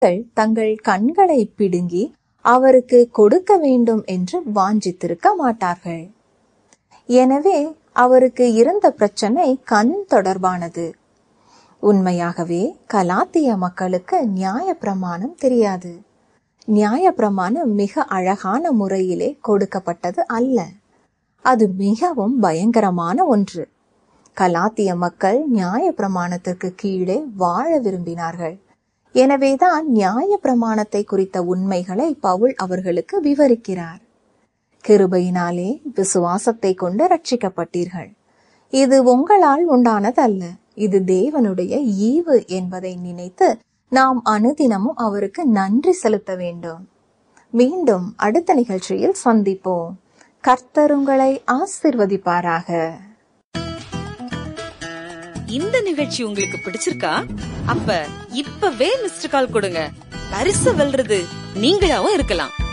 மக்கள் தங்கள் கண்களை பிடுங்கி அவருக்கு கொடுக்க வேண்டும் என்று வாஞ்சித்திருக்க மாட்டார்கள் எனவே அவருக்கு இருந்த பிரச்சனை கண் தொடர்பானது உண்மையாகவே கலாத்திய மக்களுக்கு நியாய பிரமாணம் தெரியாது நியாய பிரமாணம் மிக அழகான முறையிலே கொடுக்கப்பட்டது அல்ல அது மிகவும் பயங்கரமான ஒன்று கலாத்திய மக்கள் நியாய பிரமாணத்திற்கு கீழே வாழ விரும்பினார்கள் எனவேதான் நியாய பிரமாணத்தை குறித்த உண்மைகளை பவுல் அவர்களுக்கு விவரிக்கிறார் கிருபையினாலே விசுவாசத்தை கொண்டு ரட்சிக்கப்பட்டீர்கள் இது உங்களால் உண்டானதல்ல இது தேவனுடைய ஈவு என்பதை நினைத்து நாம் அனுதினமும் அவருக்கு நன்றி செலுத்த வேண்டும் மீண்டும் அடுத்த நிகழ்ச்சியில் சந்திப்போம் கர்த்தர் உங்களை ஆசிர்வதிப்பாராக இந்த நிகழ்ச்சி உங்களுக்கு பிடிச்சிருக்கா அப்ப இப்பவே மிஸ்டர் கால் கொடுங்க பரிசு வெல்றது நீங்களாவும் இருக்கலாம்